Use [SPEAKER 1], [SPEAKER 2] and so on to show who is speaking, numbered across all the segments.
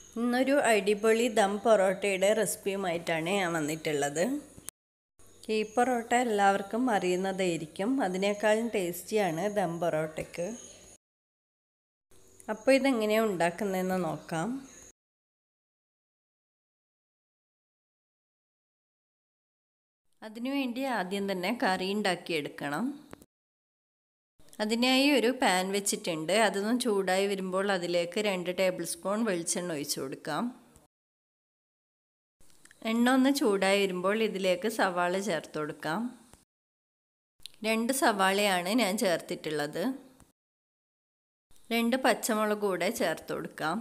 [SPEAKER 1] ഇന്നൊരു അടിപൊളി ദം പൊറോട്ടയുടെ റെസിപ്പിയുമായിട്ടാണ് ഞാൻ വന്നിട്ടുള്ളത് ഈ പൊറോട്ട എല്ലാവർക്കും അറിയുന്നതായിരിക്കും അതിനേക്കാളും ടേസ്റ്റിയാണ് ദം പൊറോട്ടയ്ക്ക് അപ്പോൾ ഇതെങ്ങനെയാണ് ഉണ്ടാക്കുന്നതെന്ന് നോക്കാം അതിനുവേണ്ടി ആദ്യം തന്നെ കറി ഉണ്ടാക്കിയെടുക്കണം അതിനായി ഒരു പാൻ വെച്ചിട്ടുണ്ട് അതൊന്നും ചൂടായി വരുമ്പോൾ അതിലേക്ക് രണ്ട് ടേബിൾ സ്പൂൺ വെളിച്ചെണ്ണ ഒഴിച്ചു കൊടുക്കാം എണ്ണ ഒന്ന് ചൂടായി വരുമ്പോൾ ഇതിലേക്ക് സവാള ചേർത്ത് കൊടുക്കാം രണ്ട് സവാളയാണ് ഞാൻ ചേർത്തിട്ടുള്ളത് രണ്ട് പച്ചമുളക് കൂടെ ചേർത്ത് കൊടുക്കാം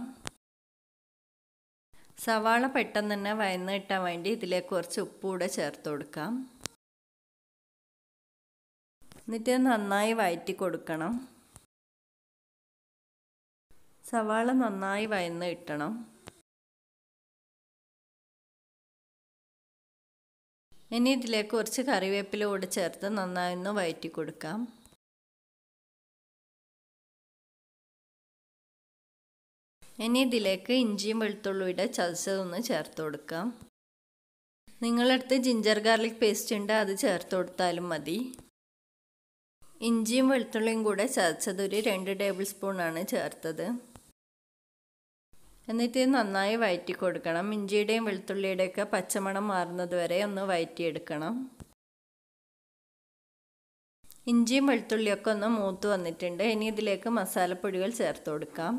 [SPEAKER 1] സവാള പെട്ടെന്ന് തന്നെ വയന്ന് കിട്ടാൻ വേണ്ടി ഇതിലേക്ക് കുറച്ച് ഉപ്പ് കൂടെ ചേർത്ത് കൊടുക്കാം എന്നിട്ട് നന്നായി വയറ്റി കൊടുക്കണം സവാള നന്നായി വയന്ന് കിട്ടണം ഇനി ഇതിലേക്ക് കുറച്ച് കറിവേപ്പില കൂടെ ചേർത്ത് നന്നായി ഒന്ന് വയറ്റി കൊടുക്കാം ഇനി ഇതിലേക്ക് ഇഞ്ചിയും വെളുത്തുള്ളിയുടെ ചതച്ചതൊന്ന് ചേർത്ത് കൊടുക്കാം നിങ്ങളടുത്ത് ജിഞ്ചർ ഗാർലിക് പേസ്റ്റ് ഉണ്ട് അത് ചേർത്ത് കൊടുത്താലും മതി ഇഞ്ചിയും വെളുത്തുള്ളിയും കൂടെ ചതച്ചത് ഒരു രണ്ട് ടേബിൾ സ്പൂണാണ് ചേർത്തത് എന്നിട്ട് നന്നായി വയറ്റി കൊടുക്കണം ഇഞ്ചിയുടെയും വെളുത്തുള്ളിയുടെയൊക്കെ പച്ചമണം മാറുന്നത് വരെ ഒന്ന് വയറ്റിയെടുക്കണം ഇഞ്ചിയും വെളുത്തുള്ളിയൊക്കെ ഒന്ന് മൂത്ത് വന്നിട്ടുണ്ട് ഇനി ഇതിലേക്ക് മസാലപ്പൊടികൾ ചേർത്ത് കൊടുക്കാം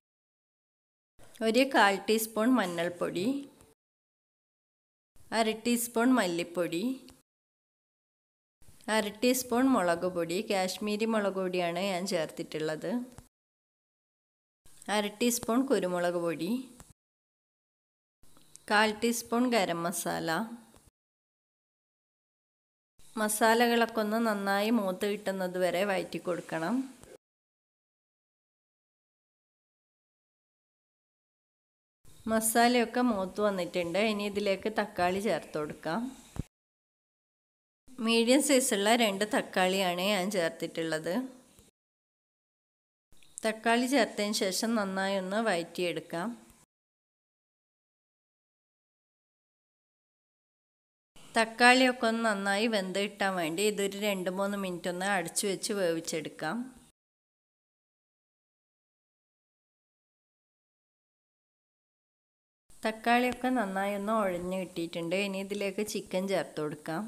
[SPEAKER 1] ഒരു കാൽ ടീസ്പൂൺ മഞ്ഞൾപ്പൊടി അര ടീസ്പൂൺ മല്ലിപ്പൊടി അര ടീസ്പൂൺ മുളക് പൊടി കാശ്മീരി മുളക് പൊടിയാണ് ഞാൻ ചേർത്തിട്ടുള്ളത് അര ടീസ്പൂൺ കുരുമുളക് പൊടി കാൽ ടീസ്പൂൺ ഗരം മസാല മസാലകളൊക്കെ ഒന്ന് നന്നായി മൂത്ത് കിട്ടുന്നത് വരെ വയറ്റി കൊടുക്കണം മസാലയൊക്കെ മൂത്ത് വന്നിട്ടുണ്ട് ഇനി ഇതിലേക്ക് തക്കാളി ചേർത്ത് കൊടുക്കാം മീഡിയം സൈസുള്ള രണ്ട് തക്കാളിയാണ് ഞാൻ ചേർത്തിട്ടുള്ളത് തക്കാളി ചേർത്തതിന് ശേഷം നന്നായി ഒന്ന് വഴറ്റിയെടുക്കാം തക്കാളിയൊക്കെ ഒന്ന് നന്നായി വെന്ത് കിട്ടാൻ വേണ്ടി ഇതൊരു രണ്ട് മൂന്ന് മിനിറ്റ് ഒന്ന് അടച്ചു വെച്ച് വേവിച്ചെടുക്കാം തക്കാളിയൊക്കെ നന്നായി ഒന്ന് ഉഴഞ്ഞു കിട്ടിയിട്ടുണ്ട് ഇനി ഇതിലേക്ക് ചിക്കൻ ചേർത്ത് കൊടുക്കാം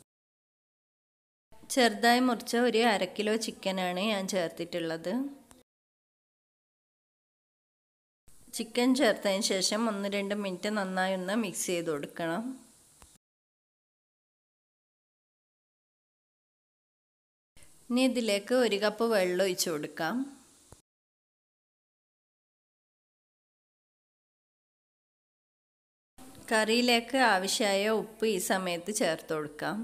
[SPEAKER 1] ചെറുതായി മുറിച്ച ഒരു അര കിലോ ചിക്കനാണ് ഞാൻ ചേർത്തിട്ടുള്ളത് ചിക്കൻ ചേർത്തതിന് ശേഷം ഒന്ന് രണ്ട് മിനിറ്റ് നന്നായി ഒന്ന് മിക്സ് ചെയ്ത് കൊടുക്കണം ഇനി ഇതിലേക്ക് ഒരു കപ്പ് വെള്ളം ഒഴിച്ചു കൊടുക്കാം കറിയിലേക്ക് ആവശ്യമായ ഉപ്പ് ഈ സമയത്ത് ചേർത്ത് കൊടുക്കാം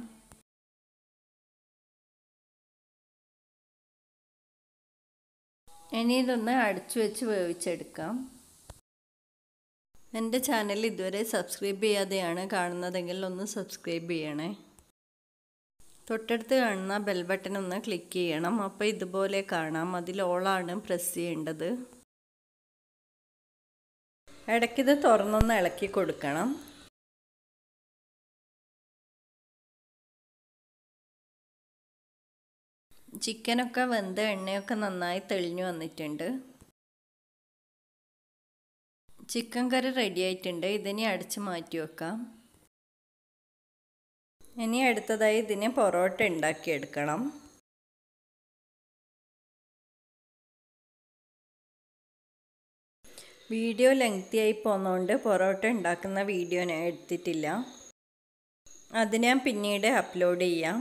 [SPEAKER 1] ഇനി ഇതൊന്ന് അടച്ചു വെച്ച് വേവിച്ചെടുക്കാം എൻ്റെ ചാനൽ ഇതുവരെ സബ്സ്ക്രൈബ് ചെയ്യാതെയാണ് കാണുന്നതെങ്കിൽ ഒന്ന് സബ്സ്ക്രൈബ് ചെയ്യണേ തൊട്ടടുത്ത് കാണുന്ന ബെൽ ബട്ടൺ ഒന്ന് ക്ലിക്ക് ചെയ്യണം അപ്പോൾ ഇതുപോലെ കാണാം അതിൽ ഓളാണ് പ്രസ് ചെയ്യേണ്ടത് ഇടയ്ക്കിത് തുറന്നൊന്ന് ഇളക്കി കൊടുക്കണം ചിക്കനൊക്കെ വെന്ത് എണ്ണയൊക്കെ നന്നായി തെളിഞ്ഞു വന്നിട്ടുണ്ട് ചിക്കൻ കറി റെഡി ആയിട്ടുണ്ട് ഇതിനെ അടിച്ച് മാറ്റി വെക്കാം ഇനി അടുത്തതായി ഇതിനെ പൊറോട്ട ഉണ്ടാക്കിയെടുക്കണം വീഡിയോ ലെങ്തി ആയി പോകുന്നതുകൊണ്ട് പൊറോട്ട ഉണ്ടാക്കുന്ന വീഡിയോ ഞാൻ എടുത്തിട്ടില്ല അത് ഞാൻ പിന്നീട് അപ്ലോഡ് ചെയ്യാം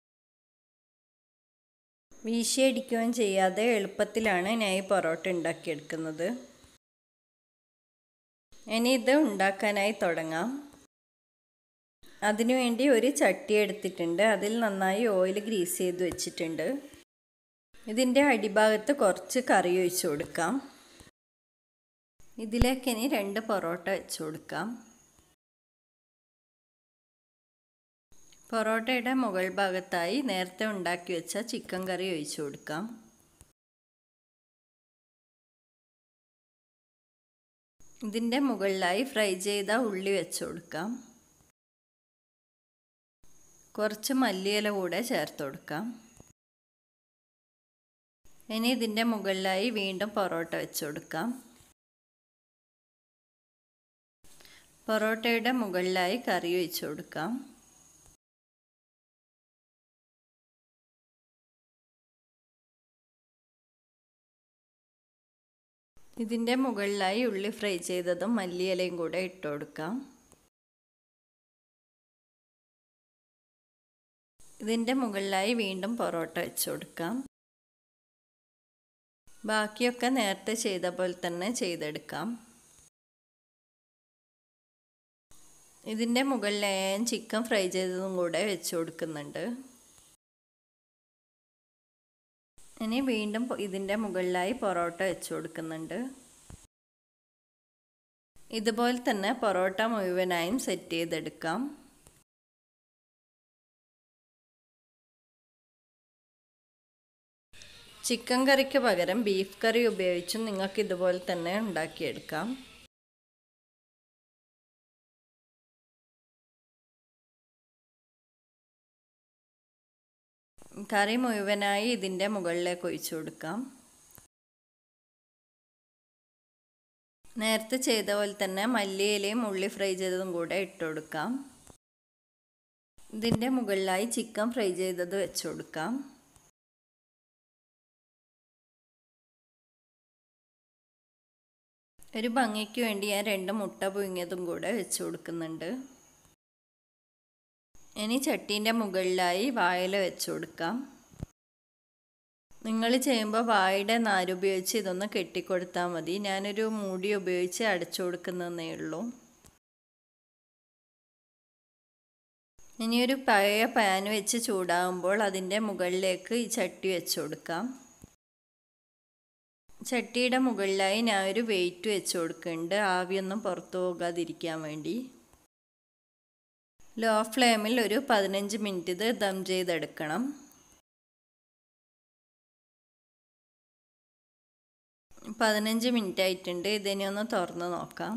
[SPEAKER 1] വീശിയടിക്കുകയും ചെയ്യാതെ എളുപ്പത്തിലാണ് ഞാൻ ഈ പൊറോട്ട ഉണ്ടാക്കിയെടുക്കുന്നത് ഇനി ഇത് ഉണ്ടാക്കാനായി തുടങ്ങാം അതിനുവേണ്ടി ഒരു ചട്ടി എടുത്തിട്ടുണ്ട് അതിൽ നന്നായി ഓയിൽ ഗ്രീസ് ചെയ്ത് വെച്ചിട്ടുണ്ട് ഇതിൻ്റെ അടിഭാഗത്ത് കുറച്ച് കറി ഒഴിച്ചു കൊടുക്കാം ഇതിലേക്ക് ഇനി രണ്ട് പൊറോട്ട വെച്ച് കൊടുക്കാം പൊറോട്ടയുടെ മുകൾ ഭാഗത്തായി നേരത്തെ ഉണ്ടാക്കി വെച്ച ചിക്കൻ കറി ഒഴിച്ചു കൊടുക്കാം ഇതിൻ്റെ മുകളിലായി ഫ്രൈ ചെയ്ത ഉള്ളി വെച്ച് കൊടുക്കാം കുറച്ച് മല്ലിയില കൂടെ ചേർത്ത് കൊടുക്കാം ഇനി ഇതിൻ്റെ മുകളിലായി വീണ്ടും പൊറോട്ട വെച്ച് കൊടുക്കാം പൊറോട്ടയുടെ മുകളിലായി കറി ഒഴിച്ചു കൊടുക്കാം ഇതിൻ്റെ മുകളിലായി ഉള്ളി ഫ്രൈ ചെയ്തതും മല്ലിയിലയും കൂടെ ഇട്ട് കൊടുക്കാം ഇതിൻ്റെ മുകളിലായി വീണ്ടും പൊറോട്ട വെച്ച് കൊടുക്കാം ബാക്കിയൊക്കെ നേരത്തെ ചെയ്ത പോലെ തന്നെ ചെയ്തെടുക്കാം ഇതിൻ്റെ മുകളിലായി ഞാൻ ചിക്കൻ ഫ്രൈ ചെയ്തതും കൂടെ വെച്ച് കൊടുക്കുന്നുണ്ട് ഇനി വീണ്ടും ഇതിൻ്റെ മുകളിലായി പൊറോട്ട വെച്ച് കൊടുക്കുന്നുണ്ട് ഇതുപോലെ തന്നെ പൊറോട്ട മുഴുവനായും സെറ്റ് ചെയ്തെടുക്കാം ചിക്കൻ കറിക്ക് പകരം ബീഫ് കറി ഉപയോഗിച്ചും നിങ്ങൾക്ക് ഇതുപോലെ തന്നെ ഉണ്ടാക്കിയെടുക്കാം കറി മുഴുവനായി ഇതിൻ്റെ മുകളിലേക്ക് ഒഴിച്ചു കൊടുക്കാം നേരത്തെ ചെയ്ത പോലെ തന്നെ മല്ലിയിലയും ഉള്ളി ഫ്രൈ ചെയ്തതും കൂടെ ഇട്ട് കൊടുക്കാം ഇതിൻ്റെ മുകളിലായി ചിക്കൻ ഫ്രൈ ചെയ്തത് വെച്ച് കൊടുക്കാം ഒരു ഭംഗിക്ക് വേണ്ടി ഞാൻ രണ്ട് മുട്ട പുഴുങ്ങിയതും കൂടെ വെച്ച് കൊടുക്കുന്നുണ്ട് ഇനി ചട്ടീൻ്റെ മുകളിലായി വാഴയില വെച്ച് കൊടുക്കാം നിങ്ങൾ ചെയ്യുമ്പോൾ വാഴയുടെ നാരുപയോഗിച്ച് ഇതൊന്ന് കെട്ടിക്കൊടുത്താൽ മതി ഞാനൊരു മൂടി ഉപയോഗിച്ച് അടച്ചു കൊടുക്കുന്നതേ ഉള്ളൂ ഇനിയൊരു പഴയ പാൻ വെച്ച് ചൂടാകുമ്പോൾ അതിൻ്റെ മുകളിലേക്ക് ഈ ചട്ടി വെച്ച് കൊടുക്കാം ചട്ടിയുടെ മുകളിലായി ഞാൻ ഒരു വെയിറ്റ് വെച്ച് കൊടുക്കുന്നുണ്ട് ആവിയൊന്നും പുറത്തു പോകാതിരിക്കാൻ വേണ്ടി ലോ ഫ്ലെയിമിൽ ഒരു പതിനഞ്ച് മിനിറ്റ് ഇത് ദം ചെയ്തെടുക്കണം പതിനഞ്ച് മിനിറ്റ് ആയിട്ടുണ്ട് ഇതിനെ ഒന്ന് തുറന്ന് നോക്കാം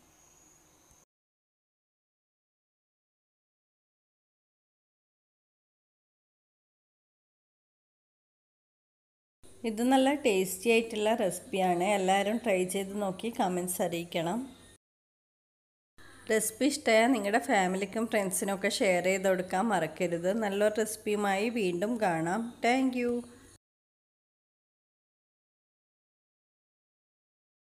[SPEAKER 1] ഇത് നല്ല ടേസ്റ്റി ആയിട്ടുള്ള റെസിപ്പിയാണ് എല്ലാവരും ട്രൈ ചെയ്ത് നോക്കി കമൻസ് അറിയിക്കണം റെസിപ്പി ഇഷ്ടമായാൽ നിങ്ങളുടെ ഫാമിലിക്കും ഫ്രണ്ട്സിനൊക്കെ ഷെയർ ചെയ്ത് കൊടുക്കാൻ മറക്കരുത് നല്ലൊരു റെസിപ്പിയുമായി വീണ്ടും കാണാം താങ്ക്